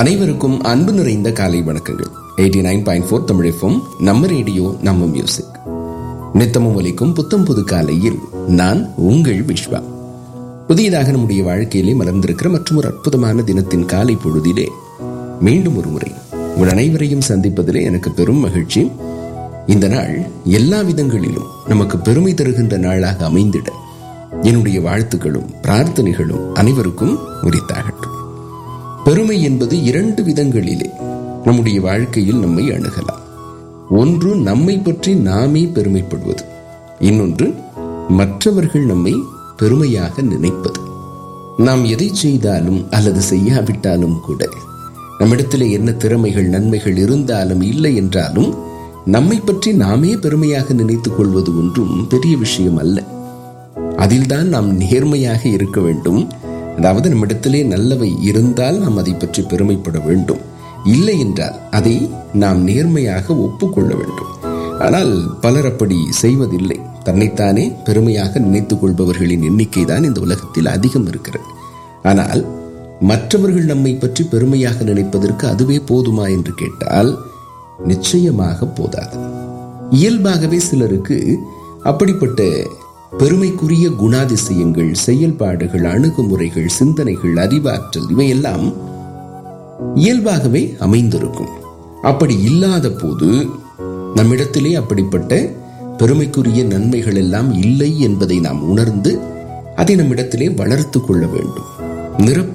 அனைவருக்கும் அன்பு நிறைந்த காலை வணக்கங்கள் eighty nine point four Tamil நம்ம ரேடியோ நம்ம மியூசிக் நித்தமும் ஒலிக்கும் புத்தம் புது காலையில் நான் உங்கள் விஸ்வா புதியதாக நம்முடைய வாழ்க்கையிலே மலர்ந்திருக்கிற மற்றும் ஒரு அற்புதமான தினத்தின் காலை பொழுதிலே மீண்டும் ஒரு முறை உங்கள் அனைவரையும் சந்திப்பதிலே எனக்கு பெரும் மகிழ்ச்சி இந்த நாள் எல்லா விதங்களிலும் நமக்கு பெருமை தருகின்ற நாளாக அமைந்திட என்னுடைய வாழ்த்துக்களும் பிரார்த்தனைகளும் அனைவருக்கும் உரித்தாகட்டும் பெருமை என்பது இரண்டு விதங்களிலே நம்முடைய வாழ்க்கையில் நம்மை அணுகலாம் ஒன்று நம்மை பற்றி நாமே பெருமைப்படுவது இன்னொன்று மற்றவர்கள் நம்மை பெருமையாக நினைப்பது நாம் எதை செய்தாலும் அல்லது செய்யாவிட்டாலும் கூட நம்மிடத்தில் என்ன திறமைகள் நன்மைகள் இருந்தாலும் இல்லை என்றாலும் நம்மை பற்றி நாமே பெருமையாக நினைத்துக் கொள்வது ஒன்றும் பெரிய விஷயம் அல்ல அதில்தான் நாம் நேர்மையாக இருக்க வேண்டும் அதாவது நம்மிடத்திலே நல்லவை இருந்தால் நாம் அதை பற்றி பெருமைப்பட வேண்டும் இல்லை என்றால் அதை நாம் நேர்மையாக ஒப்புக்கொள்ள வேண்டும் ஆனால் பலர் அப்படி செய்வதில்லை தன்னைத்தானே பெருமையாக நினைத்துக் கொள்பவர்களின் எண்ணிக்கை தான் இந்த உலகத்தில் அதிகம் இருக்கிறது ஆனால் மற்றவர்கள் நம்மை பற்றி பெருமையாக நினைப்பதற்கு அதுவே போதுமா என்று கேட்டால் நிச்சயமாக போதாது இயல்பாகவே சிலருக்கு அப்படிப்பட்ட பெருமைக்குரிய குணாதிசயங்கள் செயல்பாடுகள் அணுகுமுறைகள் சிந்தனைகள் அறிவாற்றல் இவையெல்லாம் இயல்பாகவே அமைந்திருக்கும் அப்படி இல்லாத போது நம்மிடத்திலே அப்படிப்பட்ட பெருமைக்குரிய நன்மைகள் எல்லாம் இல்லை என்பதை நாம் உணர்ந்து அதை நம்மிடத்திலே வளர்த்து கொள்ள வேண்டும் நிரப்ப